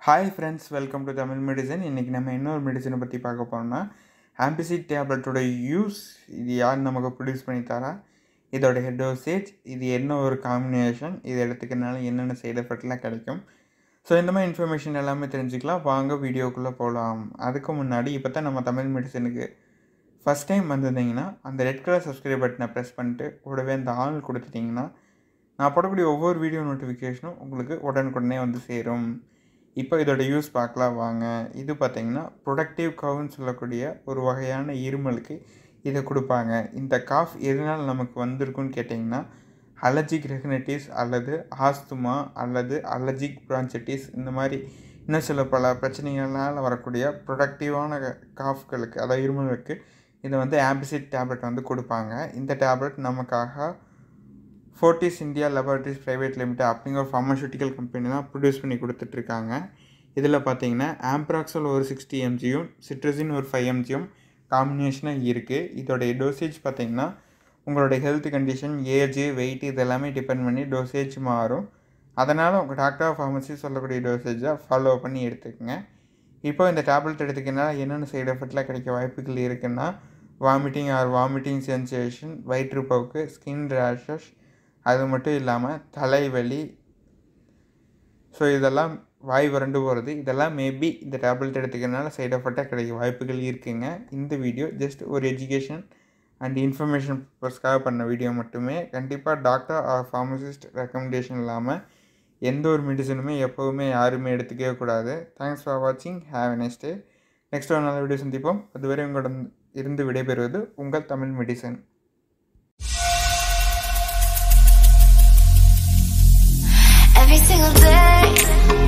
hi friends welcome to Tamil medicine இன்றைக்கி நம்ம இன்னொரு மெடிசனை பற்றி பார்க்க போகிறோம்னா ஆம்பிசிட் டேப்லெட்டோட யூஸ் இது யார் நமக்கு ப்ரொடியூஸ் பண்ணி தரா இதோடைய டோசேஜ் இது என்ன ஒரு காம்பினேஷன் இது எடுத்துக்கிறனால என்னென்ன சைடு எஃபெக்ட்லாம் கிடைக்கும் ஸோ இந்த மாதிரி இன்ஃபர்மேஷன் எல்லாமே தெரிஞ்சுக்கலாம் வாங்க வீடியோக்குள்ளே போகலாம் அதுக்கு முன்னாடி இப்போ தான் நம்ம தமிழ் மெடிசனுக்கு ஃபஸ்ட் டைம் வந்திருந்தீங்கன்னா அந்த ரெட் கலர் சப்ஸ்கிரைப் பட்டனை ப்ரெஸ் பண்ணிட்டு கூடவே அந்த ஆள் கொடுத்துட்டிங்கன்னா நான் போடக்கூடிய ஒவ்வொரு வீடியோ நோட்டிஃபிகேஷனும் உங்களுக்கு உடனுக்குடனே வந்து சேரும் இப்போ இதோட யூஸ் பார்க்கலாம் வாங்க இது பார்த்தீங்கன்னா ப்ரொடக்டிவ் கவுன்னு சொல்லக்கூடிய ஒரு வகையான இருமலுக்கு இதை கொடுப்பாங்க இந்த காஃப் எதனால் நமக்கு வந்திருக்குன்னு கேட்டிங்கன்னா அலர்ஜிக் ரெகனைட்டிஸ் அல்லது ஆஸ்துமா அல்லது அலர்ஜிக் பிரான்சைட்டிஸ் இந்த மாதிரி இன்னும் சில பல பிரச்சனைகளால் வரக்கூடிய ப்ரொடக்டிவான காஃப்களுக்கு அதாவது இருமலுக்கு இதை வந்து ஆம்பிசிட் டேப்லெட் வந்து கொடுப்பாங்க இந்த டேப்லெட் நமக்காக Fortis India laboratories private limited அப்படிங்கிற ஒரு ஃபார்மசூட்டிக்கல் கம்பெனி தான் ப்ரொடியூஸ் பண்ணி கொடுத்துட்ருக்காங்க இதில் பார்த்தீங்கன்னா ஆம்ப்ராக்சல் ஒரு சிக்ஸ்டி எம்ஜியும் சிட்ரஸின் ஒரு ஃபைவ் எம்ஜியும் காம்பினேஷனாக இருக்குது இதோடைய டோசேஜ் பார்த்தீங்கன்னா உங்களோட ஹெல்த் கண்டிஷன் ஏஜ் வெயிட் இதெல்லாமே டிபெண்ட் பண்ணி டோசேஜ் மாறும் அதனால் உங்கள் டாக்டர் ஆஃப் ஃபார்மசி சொல்லக்கூடிய டோசேஜை ஃபாலோ பண்ணி எடுத்துக்கங்க இப்போ இந்த டேப்லெட் எடுத்துக்கனால என்னென்ன சைடு எஃபெக்ட்லாம் கிடைக்க வாய்ப்புகள் இருக்குன்னா வாமிட்டிங் ஆர் வாமிட்டிங் சென்சேஷன் வயிற்றுப்போக்கு ஸ்கின் ரேஷஸ் அது மட்டும் இல்லாமல் தலைவலி ஸோ இதெல்லாம் வாய் வறண்டு போகிறது இதெல்லாம் மேபி இந்த டேப்லெட் எடுத்துக்கிறதுனால சைட் எஃபெக்டாக கிடைக்க வாய்ப்புகள் இருக்குங்க இந்த வீடியோ ஜஸ்ட் ஒரு எஜுகேஷன் அண்ட் இன்ஃபர்மேஷன் பர்பஸ்க்காக பண்ண வீடியோ மட்டுமே கண்டிப்பாக டாக்டர் ஆர் ஃபார்மசிஸ்ட் ரெக்கமெண்டேஷன் இல்லாமல் எந்த ஒரு மெடிசனுமே எப்போவுமே யாருமே எடுத்துக்கவே கூடாது தேங்க்ஸ் ஃபார் வாட்சிங் ஹேவ் நெக்ஸ்ட் டே நெக்ஸ்ட் ஒரு நல்ல வீடியோ சந்திப்போம் அதுவரை உங்களிடம் இருந்து விடைபெறுவது உங்கள் Tamil medicine Every single day